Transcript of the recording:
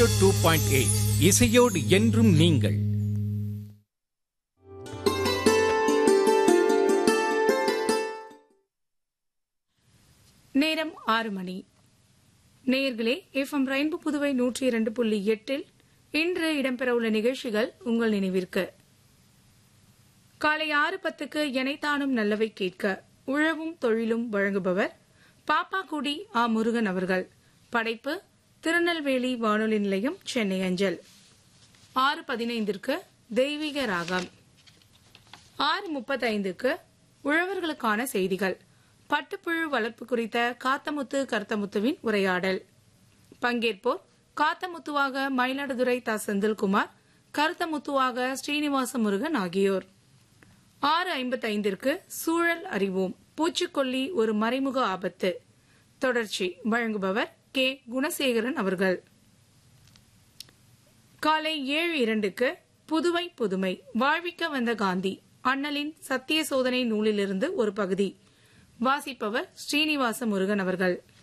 two point eight இசையோடு என்றும் நீங்கள் நேரம் ஆறு மணி நேயர்களே எஃப்எம் ரெயின்போ புதுவை நூற்றி இரண்டு புள்ளி எட்டில் இன்று இடம்பெறவுள்ள நிகழ்ச்சிகள் உங்கள் நினைவிற்கு காலை ஆறு பத்துக்கு எனைத்தானும் நல்லவை கேட்க உழவும் தொழிலும் வழங்குபவர் பாப்பாக்குடி ஆ முருகன் அவர்கள் படைப்பு திருநெல்வேலி வானொலி நிலையம் சென்னை அஞ்சல் ஆறு பதினைந்திற்கு தெய்வீக ராகம் ஆறு முப்பத்தைந்துக்கு உழவர்களுக்கான செய்திகள் பட்டுப்புழு வளர்ப்பு குறித்த காத்தமுத்து கருத்தமுத்துவின் உரையாடல் பங்கேற்போர் காத்தமுத்துவாக மயிலாடுதுறை த செந்தில்குமார் கருத்தமுத்துவாக ஸ்ரீனிவாச முருகன் ஆகியோர் ஆறு ஐம்பத்தைந்திற்கு சூழல் அறிவோம் பூச்சிக்கொல்லி ஒரு மறைமுக ஆபத்து தொடர்ச்சி வழங்குபவர் கே குணசேகரன் அவர்கள் காலை ஏழு இரண்டுக்கு புதுவை புதுமை வாழ்விக்க வந்த காந்தி அண்ணலின் சத்திய சோதனை நூலிலிருந்து ஒரு பகுதி வாசிப்பவர் ஸ்ரீனிவாச முருகன் அவர்கள்